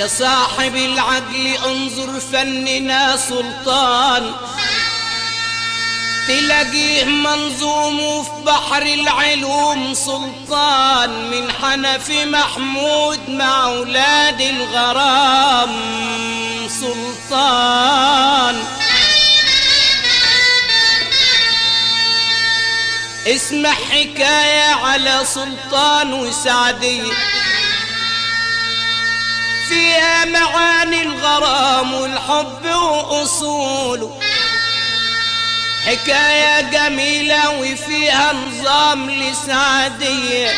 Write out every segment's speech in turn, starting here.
يا صاحب العقل انظر فننا سلطان تلاقيه منظوم في بحر العلوم سلطان من حنفي محمود مع اولاد الغرام سلطان اسمع حكاية على سلطان وسعدية فيها معاني الغرام والحب وأصوله حكاية جميلة وفيها نظام لسعدية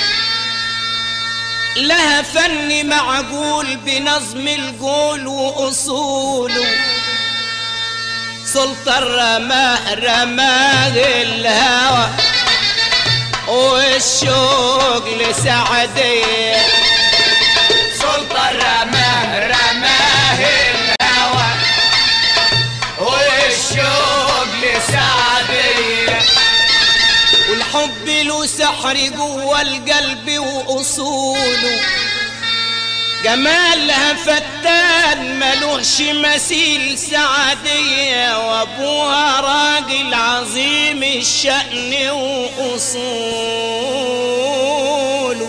لها فن معقول بنظم القول وأصوله سلطان رماه رماه الهوى والشوق لسعدية سلطان رماه رماه الهوى والشوق لسعدية والحب له سحر جوه القلب وأصوله جمالها فتان ملوش مثيل سعدية وابوها راجل عظيم الشأن وأصوله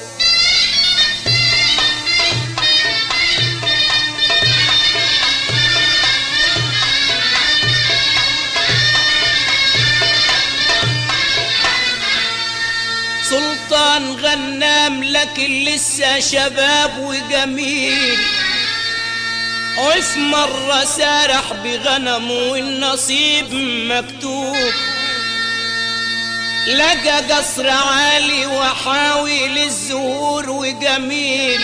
سلطان غنام لكن لسه شباب وجميل وفي مرة سارح بغنم والنصيب مكتوب لقى قصر عالي وحاوي للزهور وجميل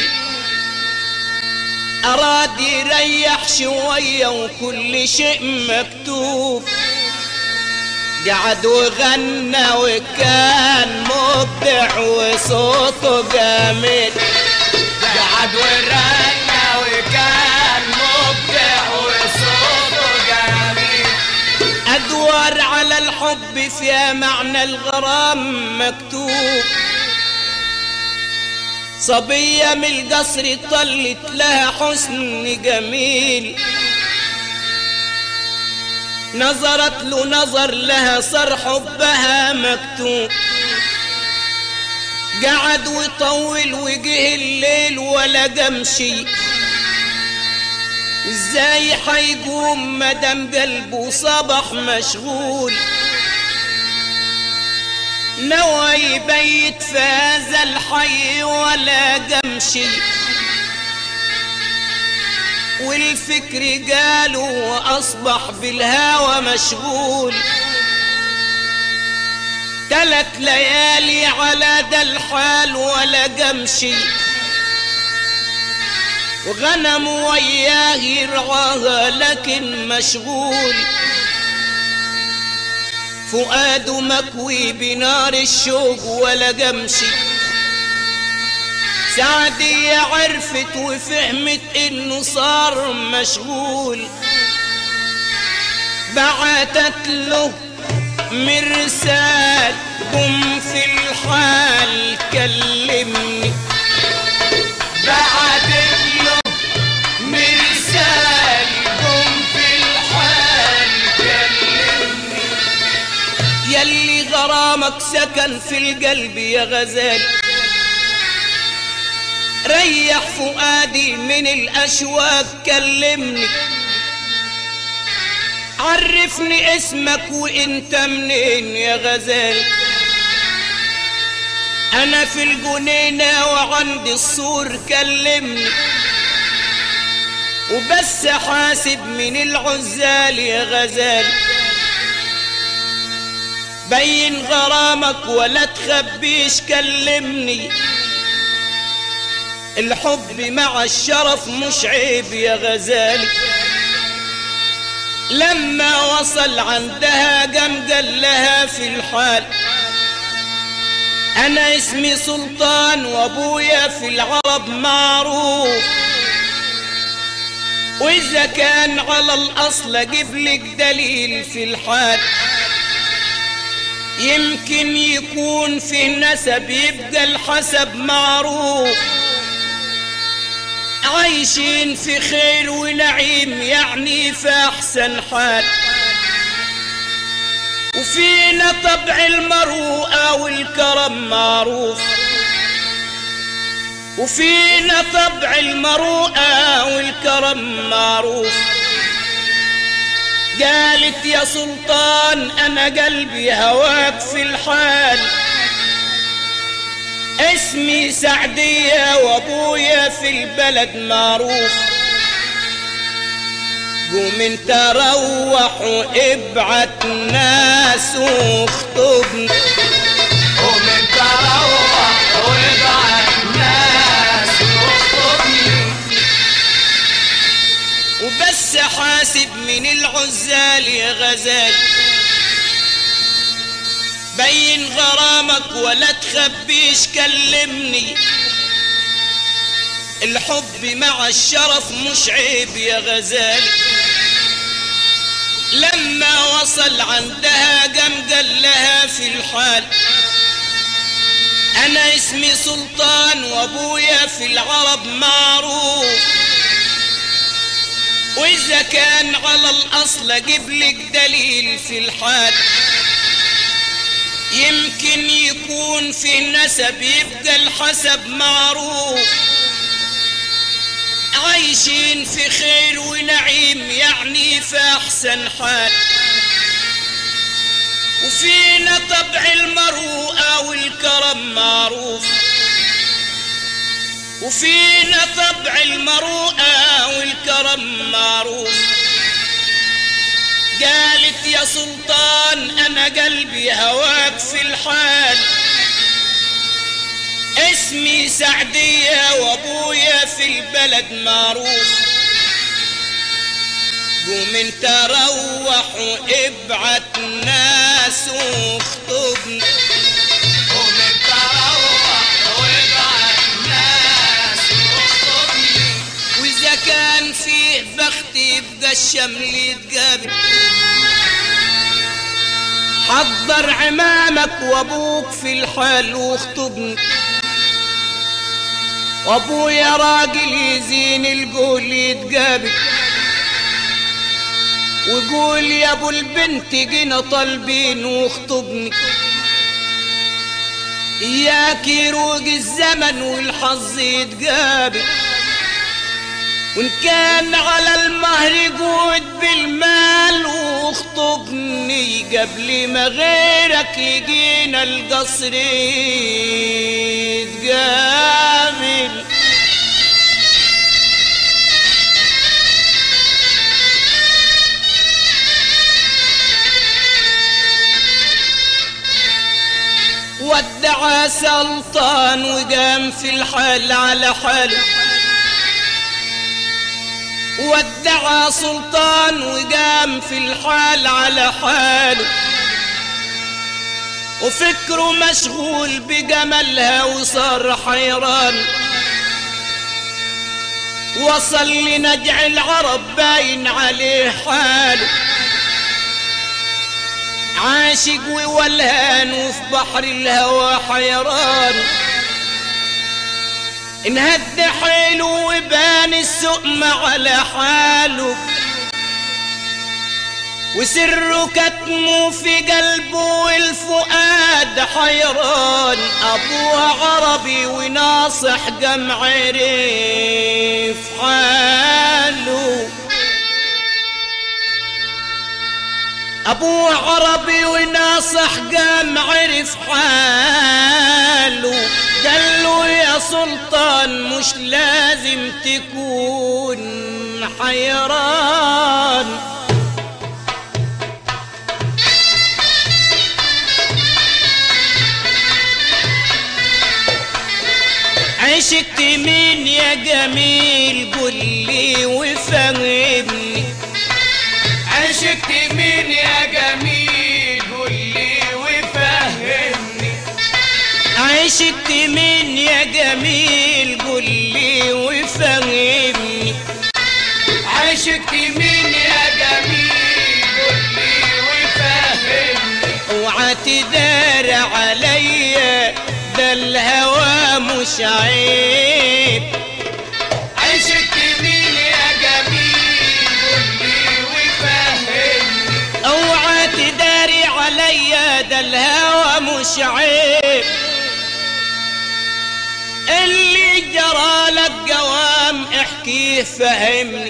أراد يريح شوية وكل شيء مكتوب قعد وغنى وكان مبدع وصوته جميل قعد ورنا وكان مبدع وصوته جميل أدوار على الحب فيها معنى الغرام مكتوب صبية من القصر طلت لها حسن جميل نظرت له نظر لها صار حبها مكتوب قعد وطول وجه الليل ولا قمشي ازاي حيقوم مدام قلبه صبح مشغول نوى يبيت في هذا الحي ولا قمشي والفكر قالوا وأصبح بالهوى مشغول تلت ليالي على ده الحال ولا قمشي وغنم وياه يرعاها لكن مشغول فؤاده مكوي بنار الشوق ولا قمشي سعدية عرفت وفهمت انه صار مشغول بعتت له مرسال قم في الحال كلمني بعتت له مرسال قم في الحال كلمني يلي غرامك سكن في القلب يا غزال ريح فؤادي من الأشواق كلمني عرفني اسمك وانت منين يا غزال انا في الجنينة وعندي السور كلمني وبس حاسب من العزال يا غزال بين غرامك ولا تخبيش كلمني الحب مع الشرف مش عيب يا غزالي لما وصل عندها قام قال لها في الحال انا اسمي سلطان وابويا في العرب معروف واذا كان على الاصل اجيب لك دليل في الحال يمكن يكون فيه نسب يبقى الحسب معروف عايشين في خير ونعيم يعني في احسن حال وفينا طبع المروءة والكرم معروف وفينا طبع المروءة والكرم معروف قالت يا سلطان انا قلبي هواك في الحال اسمي سعدية وابويا في البلد معروف قوم انت روح وابعت ناس واخطبني قوم انت روح وابعت ناس واخطبني وبس حاسب من العزال يا غزال بين غرامك ولا تخبيش كلمني الحب مع الشرف مش عيب يا غزال لما وصل عندها قام قال لها في الحال انا اسمي سلطان وابويا في العرب معروف واذا كان على الاصل اجيب لك دليل في الحال يمكن يكون في نسب يبقى الحسب معروف عايشين في خير ونعيم يعني في احسن حال وفينا طبع المروءة والكرم معروف وفينا طبع المروءة والكرم معروف قالت يا سلطان انا قلبي هواك في الحال اسمي سعدية وابويا في البلد معروف قوم انت روح وابعت ناس واخطبني قوم انت روح وابعت ناس واخطبني واذا كان فيه بخت يبقى الشمل يتقابل حضر عمامك وابوك في الحال واخطبني وابويا راجل يزين القول يتقابل وقول يا ابو البنت جينا طالبين واخطبني اياك يروق الزمن والحظ يتقابل وان كان على المهر قود بالمال واخطبني قبل ما غيرك يجينا القصر يتقابل ودع سلطان وقام في الحال على حاله ودع سلطان وقام في الحال على حاله وفكره مشغول بجمالها وصار حيران وصل لنجع العرب باين عليه حاله عاشق وولهان وفي بحر الهوى حيران انهد حيله وبان السؤم على حاله وسره كتمه في قلبه والفؤاد حيران ابوه عربي وناصح جمع عرف حاله ابوه عربي وناصح قام عرف حاله قال له يا سلطان مش لازم تكون حيران عشقت مين يا جميل قول لي وفهمني عشقت مين يا جميل قول لي وفهمني عشقت مين يا جميل قول لي وفهمني عشقت مين يا جميل قول لي وفهمني اوعى تدار عليا ده الهوى مش عيب عشقت مش عيب اللي جرى لك قوام احكيه فهمني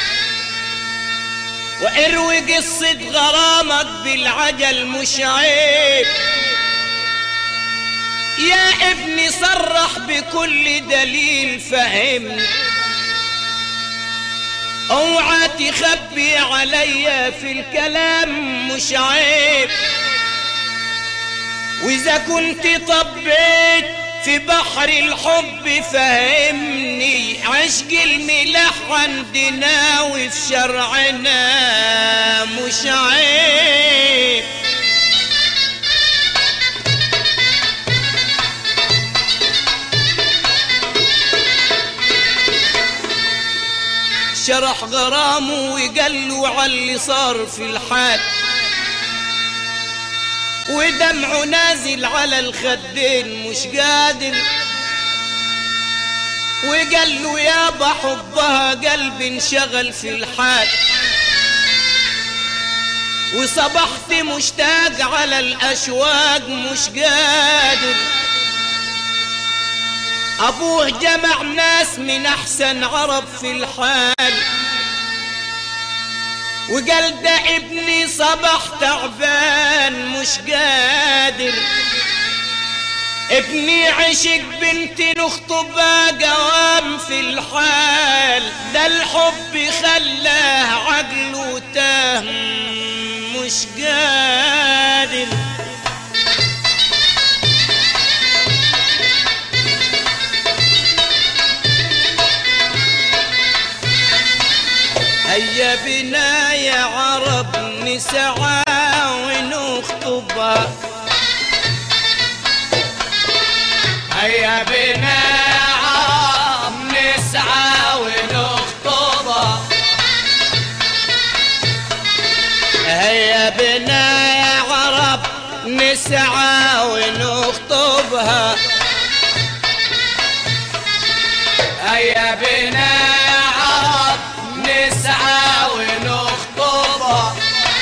واروي قصة غرامك بالعجل مش عيب يا ابني صرح بكل دليل فهمني اوعى تخبي عليا في الكلام مش عيب واذا كنت طبيت في بحر الحب فهمني عشق الملاح عندنا وفي شرعنا مش عيب شرح غرامه وقال له على اللي صار في الحال ودمعه نازل على الخدين مش قادر وقال له يابا حبها قلبي انشغل في الحال وصبحت مشتاق على الأشواق مش قادر أبوه جمع ناس من أحسن عرب في الحال وقال ده ابني صبح تعبان مش قادر ابني عشق بنتي نخطبها قوام في الحال ده الحب خلاه عقله تاه مش قادر هيا بنا يا عرب نسعى ونخطبها هيا بنا عم نسعى ونخطبها هيا بنا يا عرب نسعى ونخطبها هيا بنا عرب نسعى ونخطبها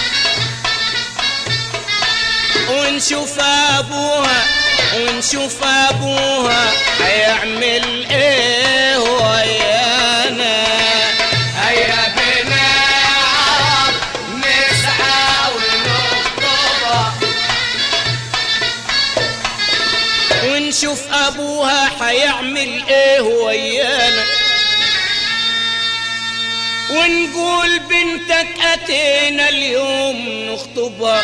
ونشوف ابوها ونشوف ابوها هيعمل ايه ويانا هيا بنا عرب نسعى ونخطبها ونشوف ابوها هيعمل ايه ويانا ونقول بنتك اتينا اليوم نخطبها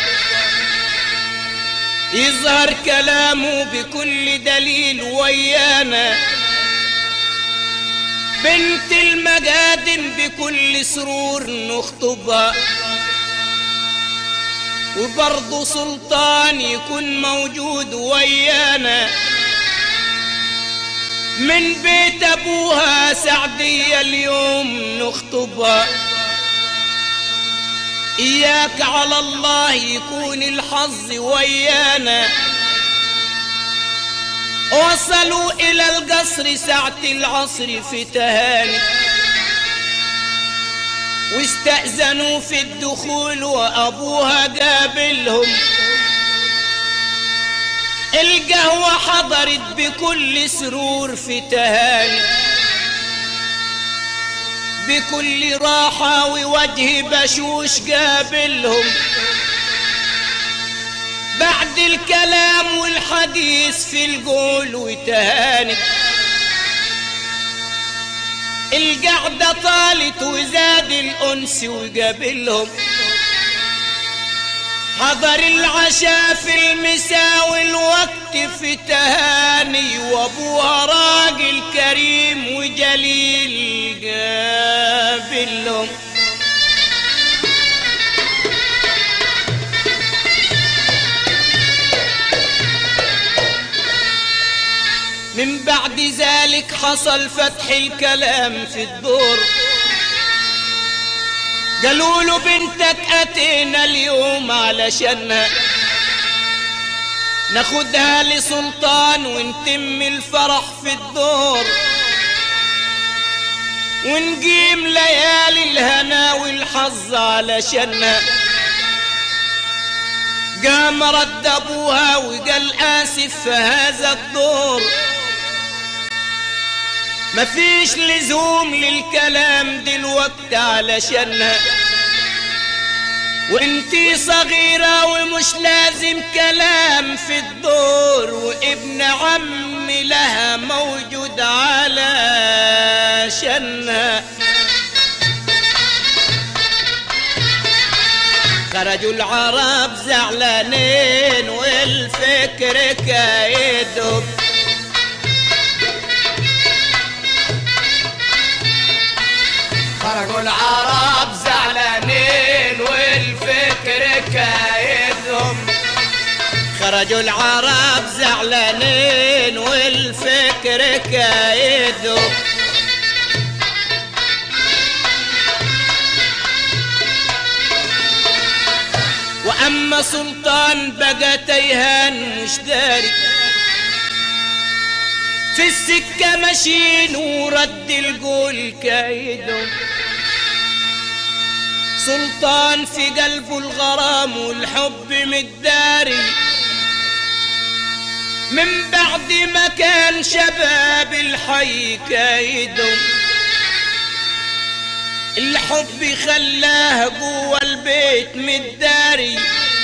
يظهر كلامه بكل دليل ويانا بنت المقادم بكل سرور نخطبها وبرضه سلطان يكون موجود ويانا من بيت ابوها سعدية اليوم نخطبها اياك على الله يكون الحظ ويانا وصلوا الى القصر ساعة العصر في تهاني واستأذنوا في الدخول وابوها قابلهم القهوة حضرت بكل سرور في تهاني بكل راحة ووجه بشوش قابلهم بعد الكلام والحديث في القول وتهاني القعدة طالت وزاد الأنس وقابلهم حضر العشاء في المساء والوقت في تهاني وابوها راجل كريم وجليل قابلهم من بعد ذلك حصل فتح الكلام في الدور قالوا له بنتك اتينا اليوم علشانها ناخدها لسلطان ونتم الفرح في الدور ونقيم ليالي الهنا والحظ علشانها قام رد ابوها وقال اسف في هذا الدور مفيش لزوم للكلام دلوقتي علشانها وانتي صغيرة ومش لازم كلام في الدور وابن عمي لها موجود علشانها خرجوا العرب زعلانين والفكر كايدهم خرجوا العرب زعلانين والفكر كايدهم خرجوا العرب زعلانين والفكر كايدهم واما سلطان بقى تيهان مش داري في السكة ماشيين ورد القول كايدهم سلطان في قلبه الغرام والحب متداري من بعد ما كان شباب الحي كايدهم الحب خلاه جوا البيت متداري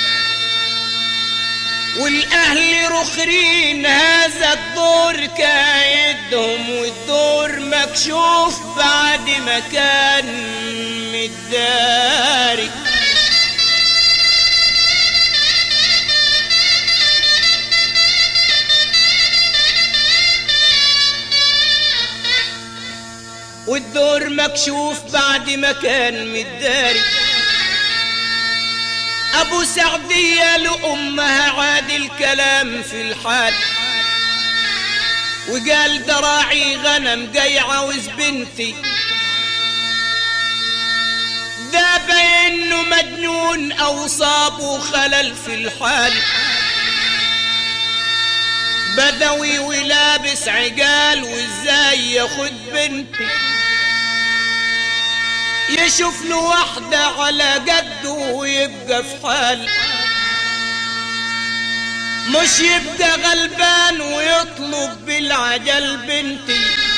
والاهل رخرين هذا الدور كايدهم والدور مكشوف بعد ما كان متداري والدور مكشوف بعد ما كان متداري ابو سعدية لامها عاد الكلام في الحال وقال دراعي غنم جاي عاوز بنتي ده بانه مجنون او صابه خلل في الحال بدوي ولابس عقال وازاي ياخد بنتي يشوف له واحدة على قده ويبقى في حال مش يبقى غلبان ويطلب بالعجل بنتي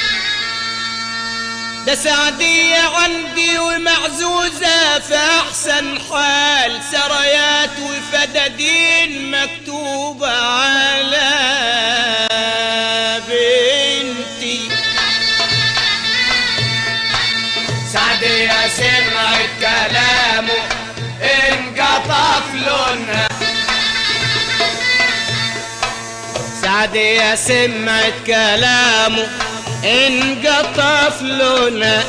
ده سعدية عندي ومعزوزة في أحسن حال سرايات وفدادين مكتوبة على بنتي سعدية سمعت كلامه انقطف لونها سعدية سمعت كلامه انقطف لونه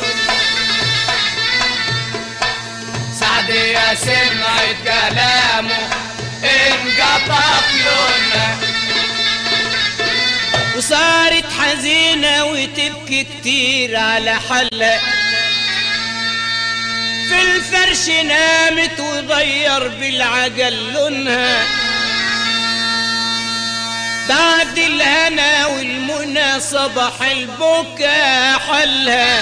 سعدية سمعت كلامه انقطف لونها وصارت حزينة وتبكي كتير على حلة في الفرش نامت وغير بالعجل لونها بعد الهنا والمنى صبح البكا حلها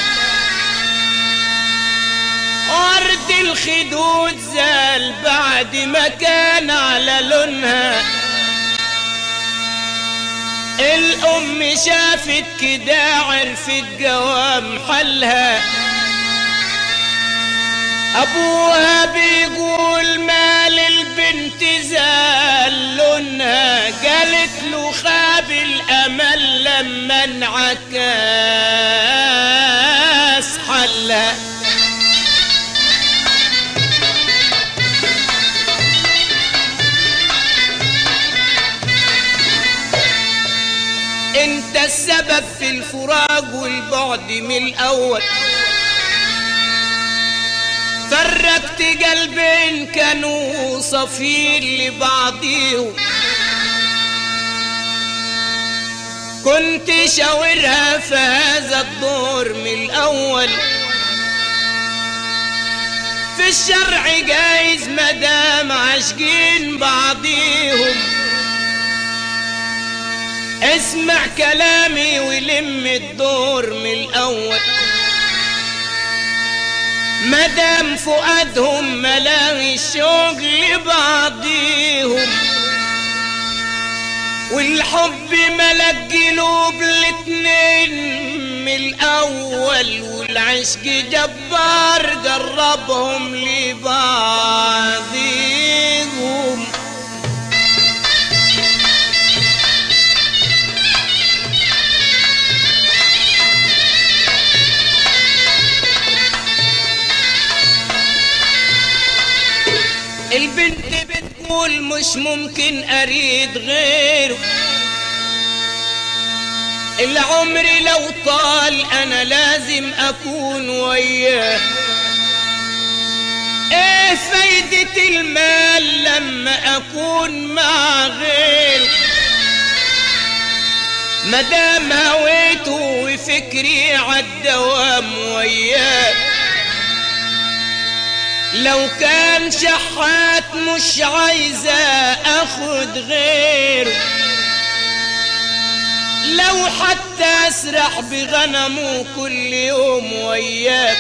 ورد الخدود زال بعد ما كان على لونها الأم شافت كده عرفت جوام حلها أبوها بيقول مال البنت زال لونها قالت له خاب الأمل لما انعكاس حلها انت السبب في الفراق والبعد من الاول فرقت قلبين كانوا صفين لبعضيهم كنت شاورها في هذا الدور من الاول في الشرع جايز مدام عاشقين بعضيهم اسمع كلامي ولم الدور من الاول مدام فؤادهم ملاهي الشوق لبعضيهم والحب ملك قلوب الاتنين من الاول والعشق جبار قربهم لبعضيهم البنت بتقول مش ممكن اريد غيره العمر لو طال انا لازم اكون وياه ايه فايدة المال لما اكون مع غيره مدام هويته وفكري عالدوام وياه لو كان شحات مش عايزة اخد غيره لو حتى اسرح بغنمه كل يوم وياك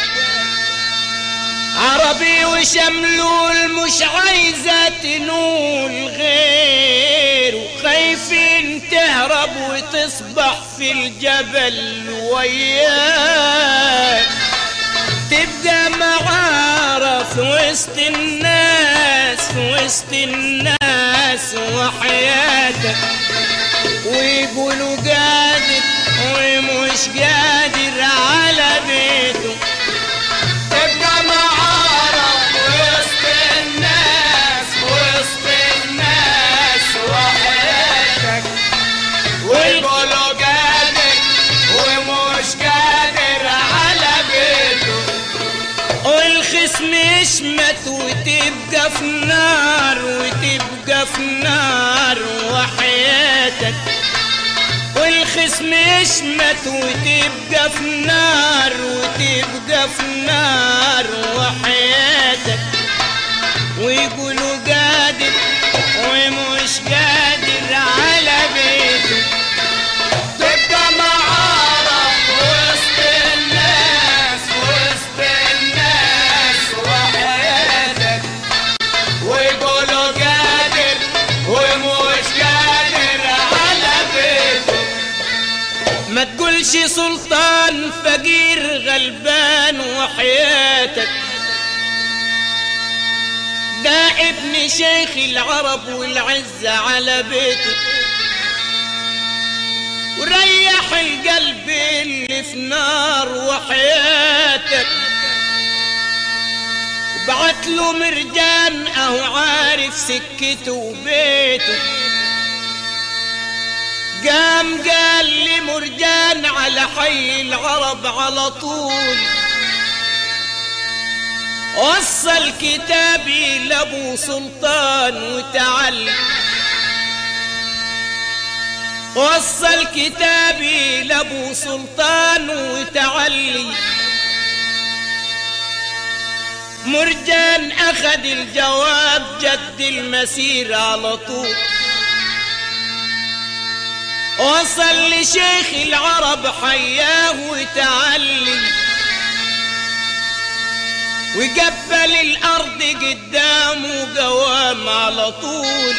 عربي وشملول مش عايزة تنول غيره خايفين تهرب وتصبح في الجبل وياك تبقى معارة في وسط الناس في وسط الناس وحياتك ويقولوا قادر ومش قادر على بيته تبقى معارة وسط الناس وسط الناس وحياتك ويقولوا قادر ومش قادر على بيته والخصم يشمت وتبقى في نار وتبقى في نار وحياتك والخصم يشمت وتبقى في نار وتبقى في نار وحياتك ويقولوا قادر ومش قادر على بيته تبقى معارة وسط الناس وسط الناس وحياتك ويقولوا قادر ومش قادر على بيته ما تقولش سلطان فقير غلبان وحياتك ده ابن شيخ العرب والعزة على بيته وريح القلب اللي في نار وحياتك وبعت له مرجان اهو عارف سكته وبيته قام قال لي مرجان على حي العرب على طول وصل كتابي لابو سلطان وتعلم وصل كتابي لابو سلطان وتعلي مرجان اخذ الجواب جد المسير على طول وصل لشيخ العرب حياه وتعلي وقبل الارض قدامه قوام على طول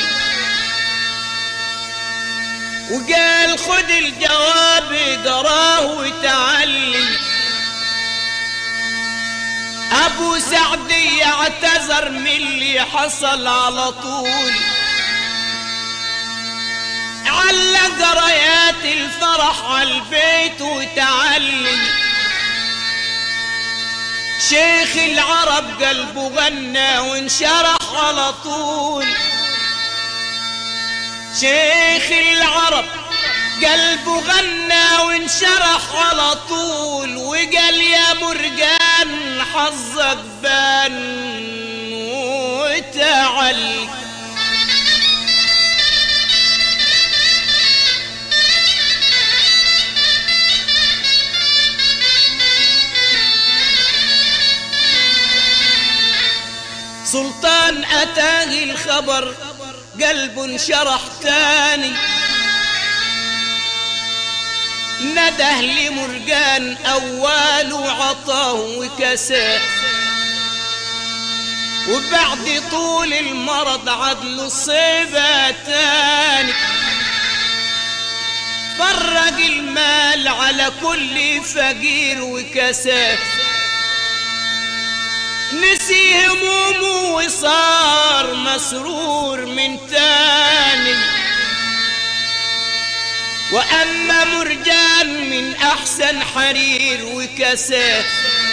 وقال خد الجواب قراه وتعلي ابو سعدي اعتذر من اللي حصل على طول علق رايات الفرح على البيت وتعلي شيخ العرب قلبه غنى وانشرح على طول شيخ العرب قلبه غنى وانشرح على طول وقال يا مرجان حظك بان وتعل سلطان أتاه الخبر قلب انشرح تاني نده لمرجان أول وعطاه وكساه وبعد طول المرض عدل صيبة تاني فرق المال على كل فقير وكساه نسي همومه وصار مسرور من تاني وأما مرجان من أحسن حرير وكساه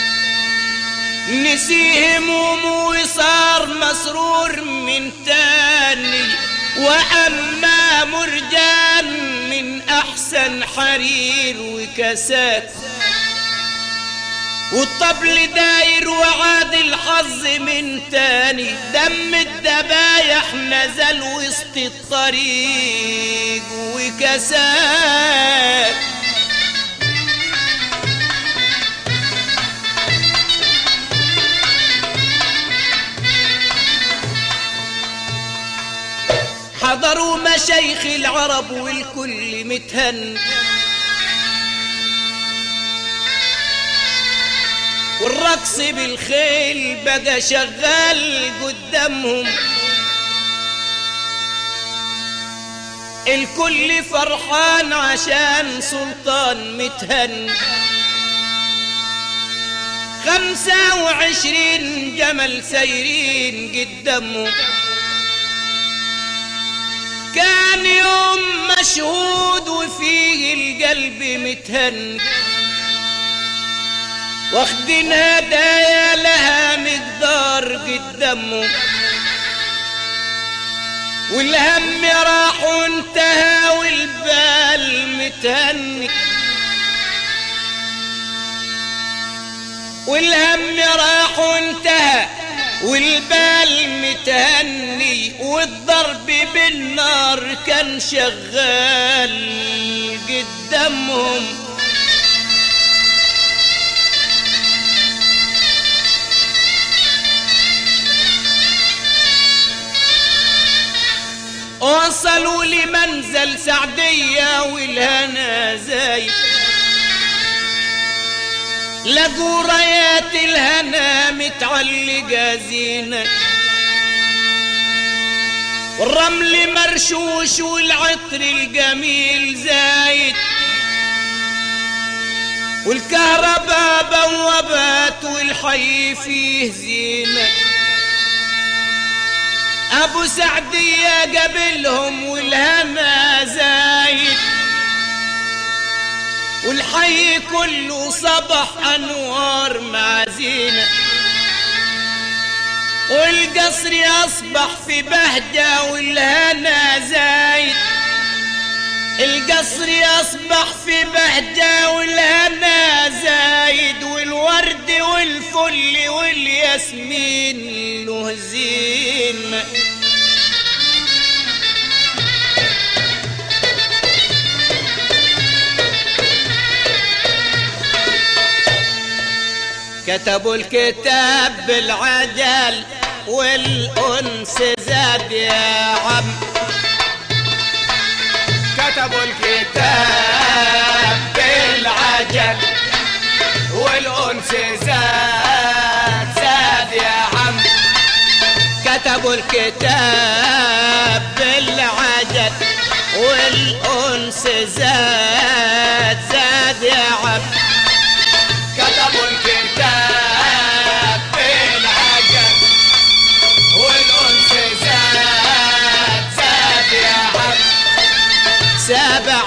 نسي همومه وصار مسرور من تاني وأما مرجان من أحسن حرير وكساه والطبل داير وعاد الحظ من تاني دم الدبايح نزل وسط الطريق وكساه حضروا مشايخ العرب والكل متهن والرقص بالخيل بقى شغال قدامهم الكل فرحان عشان سلطان متهن خمسة وعشرين جمل سايرين قدامهم كان يوم مشهود وفيه القلب متهن واخدين هدايا لها مقدار قدامه والهم راح وانتهى والبال متهني والهم راح وانتهى والبال متهني والضرب بالنار كان شغال قدامهم وصلوا لمنزل سعدية والهنا زايد لقوا رايات الهنا متعلقة زينة والرمل مرشوش والعطر الجميل زايد والكهرباء بوابات والحي فيه زينه ابو سعدية قبلهم والهنا زايد والحي كله صبح انوار مع زينة والقصر اصبح في بهجة والهنا زايد القصر اصبح في بهجة والهنا زايد والورد والفل والياسمين له زين كتبوا الكتاب بالعجل والأنس زاد يا عم كتبوا الكتاب بالعجل والأنس زاد زاد يا عم كتبوا الكتاب بالعجل والأنس زاد زاد يا عم كتبوا الكتاب بالعجل والأنس زاد زاد يا عم سبع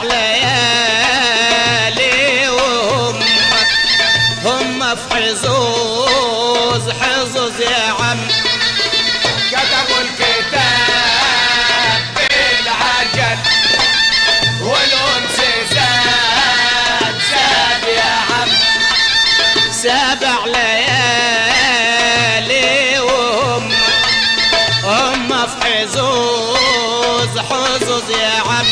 ليالي وهم هم في حظوظ حظوظ يا عم كتبوا الكتاب بالعجل والأنس زاد زاد يا عم سبع ليالي وهم هم في حظوظ حظوظ يا عم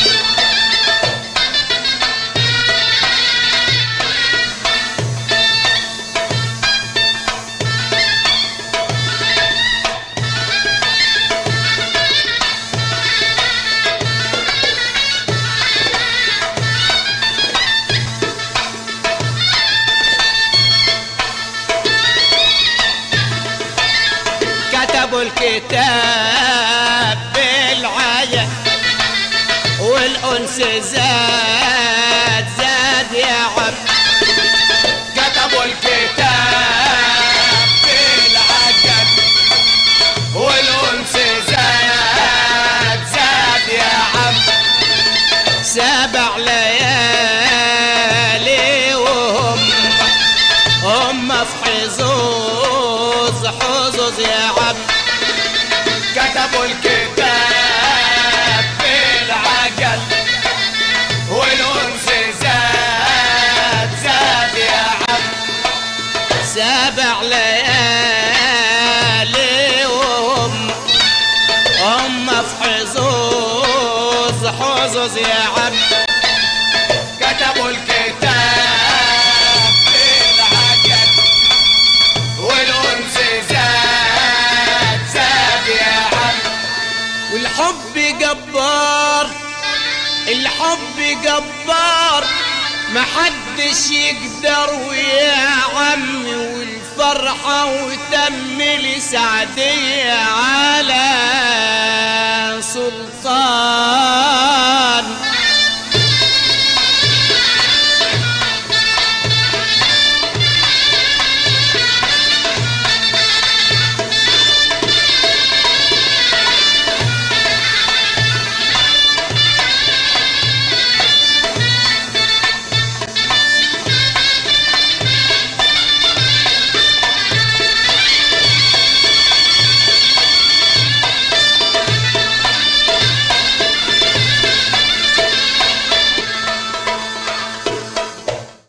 كتبوا الكتاب بالعجل والأنس زاد زاد يا عم كتبوا الكتاب بالعجل والأنس زاد زاد يا عم سبع ليالي وهم هم في حظوظ حظوظ يا عم كتبوا الكتاب بالعجل والأنس زاد زاد يا عم سبع ليالي وهم هم في حظوظ حظوظ يا عم كتبوا الكتاب بالعجل والأنس زاد زاد يا عم والحب جبار الحب جبار محدش يقدر ويا عمي والفرحة وتم لي سعدي يا عم